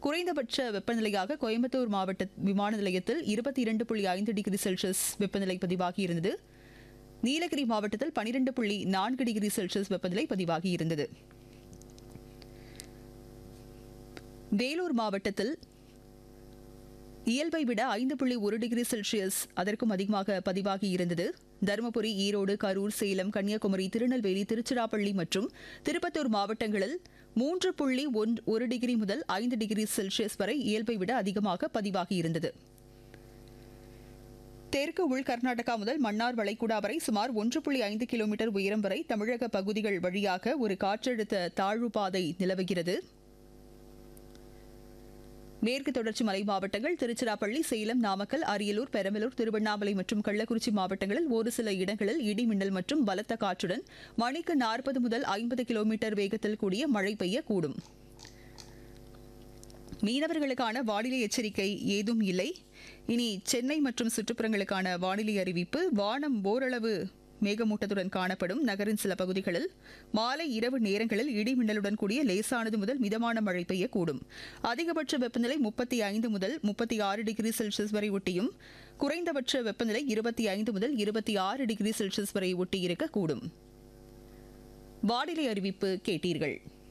குறைந்தபட்ச வெப்பநிலையாக கோயம்புத்தூர் மாவட்ட விமான நிலையத்தில் இருபத்தி இரண்டு புள்ளி ஐந்து டிகிரி செல்சியஸ் வெப்பநிலை பதிவாகியிருந்தது நீலகிரி மாவட்டத்தில் பனிரெண்டு புள்ளி நான்கு டிகிரி செல்சியஸ் வெப்பநிலை பதிவாகியிருந்தது வேலூர் மாவட்டத்தில் இயல்பை விட ஐந்து புள்ளி ஒரு டிகிரி செல்சியஸ் அதற்கும் அதிகமாக பதிவாகி இருந்தது தருமபுரி ஈரோடு கரூர் சேலம் கன்னியாகுமரி திருநெல்வேலி திருச்சிராப்பள்ளி மற்றும் திருப்பத்தூர் மாவட்டங்களில் மூன்று புள்ளி ஒன் ஒரு டிகிரி முதல் ஐந்து டிகிரி செல்சியஸ் வரை இயல்பை விட அதிகமாக பதிவாகி இருந்தது தெற்கு உள் கர்நாடகா முதல் மன்னார் வளைகுடா வரை சுமார் ஒன்று புள்ளி ஐந்து கிலோமீட்டர் உயரம் வரை தமிழக பகுதிகள் வழியாக ஒரு காற்றழுத்த தாழ்வு பாதை நிலவுகிறது மேற்கு தொடர்ச்சி மலை மாவட்டங்கள் திருச்சிராப்பள்ளி சேலம் நாமக்கல் அரியலூர் பெரம்பலூர் திருவண்ணாமலை மற்றும் கள்ளக்குறிச்சி மாவட்டங்களில் ஒரு சில இடங்களில் இடி மின்னல் மற்றும் பலத்த காற்றுடன் மணிக்கு நாற்பது முதல் ஐம்பது கிலோமீட்டர் வேகத்தில் கூடிய மழை பெய்யக்கூடும் மீனவர்களுக்கான வானிலை எச்சரிக்கை ஏதும் இல்லை இனி சென்னை மற்றும் சுற்றுப்புறங்களுக்கான வானிலை அறிவிப்பு வானம் ஓரளவு மேகமூட்டத்துடன் காணப்படும் நகரின் சில பகுதிகளில் மாலை இரவு நேரங்களில் இடி மின்னலுடன் கூடிய லேசானது முதல் மிதமான மழை பெய்யக்கூடும் அதிகபட்ச வெப்பநிலை முப்பத்தி ஐந்து முதல் முப்பத்தி ஆறு டிகிரி செல்சியஸ் வரை ஒட்டியும் குறைந்தபட்ச வெப்பநிலை இருபத்தி ஐந்து முதல் இருபத்தி ஆறு டிகிரி செல்சியஸ் வரை ஒட்டியிருக்கக்கூடும் வானிலை அறிவிப்பு கேட்டீர்கள்